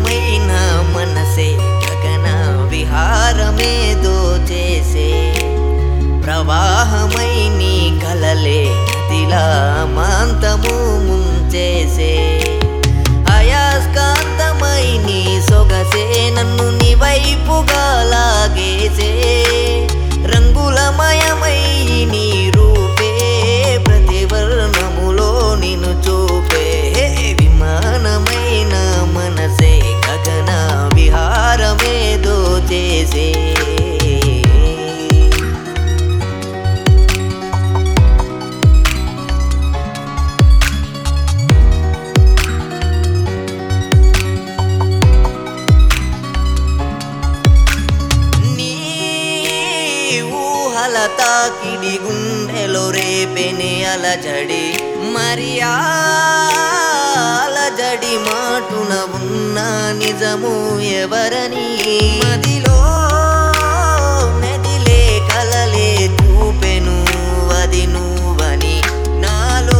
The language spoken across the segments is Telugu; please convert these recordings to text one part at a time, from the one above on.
విమానమైన మనసే గగన విహారమేదో చేసే ప్రవాహమై నీ కలలే నదిలా మాంతము ముంచేసే అయాస్కాంతమై నీ సొగసే నన్ను నీ వైపుగా లాగేసే రంగులమయమై నీ రూపే ప్రతివర్ణములో నిన్ను చూపే విమానమైన మనసే గగన విహారమేదో చేసే నీ ఊహల తాకిడి గుండెలో రేపెనే అలజడి మరి ఆ అలజడి మాటున ఉన్న నిజము ఎవరని మదిలో మెదిలే కలలే చూపెను అది నువ్వని నాలో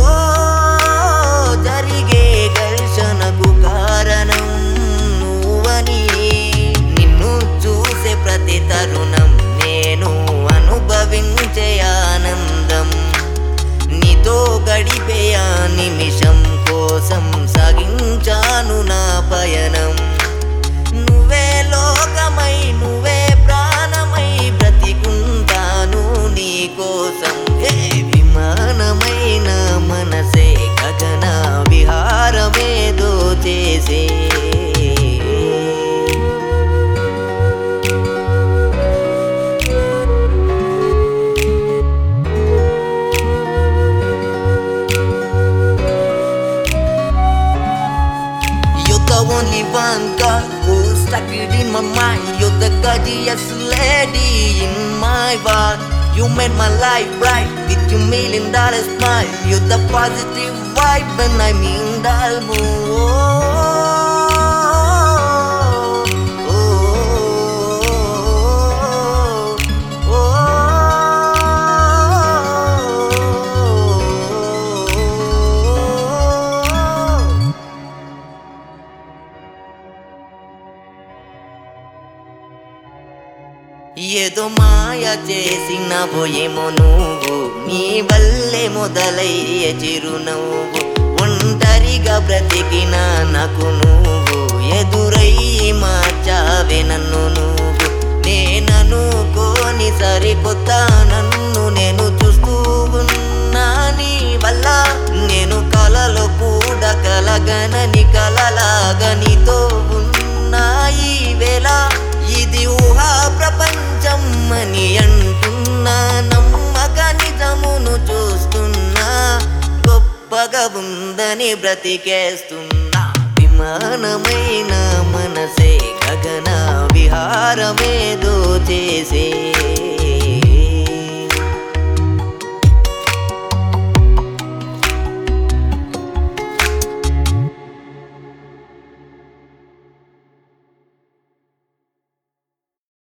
జరిగే ఘర్షణకు కారణం నువ్వని నిన్ను చూసే ప్రతి తరుణం నేను అనుభవించే ఆనందం నీతో గడిపే ఆ నిమిషం కోసం సాగించాను నా పయనం నువ్వే లోకమై నువ్వే ప్రాణమై బ్రతికుంటాను నీ కోసం హే విమానమైన మనసే గగన విహారమేదో చేసే You're the only one girl who's stuck it in my mind. You're the gorgeous lady in my world. You made my life bright with your million dollar smile. You're the positive vibe when I'm in the mood. ఏదో మాయ చేసిన పోయేమో నువ్వు నీ వల్లే మొదలయ్యే చిరునవ్వు ఒంటరిగా బ్రతికిన నాకు నువ్వు ఎదురై మార్చావే నన్ను నువ్వు నేననుకోని సరికొత్త నన్ను నేను చూస్తూ ఉన్నా నీ వల్ల నేను కలలో కూడా కలగనని కలలాగా నీతో ఉన్నా ఈ వేళ ఇది ఊహా ప్రపంచం అని అంటున్నా నమ్మక నిజమును చూస్తున్నా గొప్పగా ఉందని బ్రతికేస్తున్నా విమానమైన మనసే గగన విహారమేదో చేసే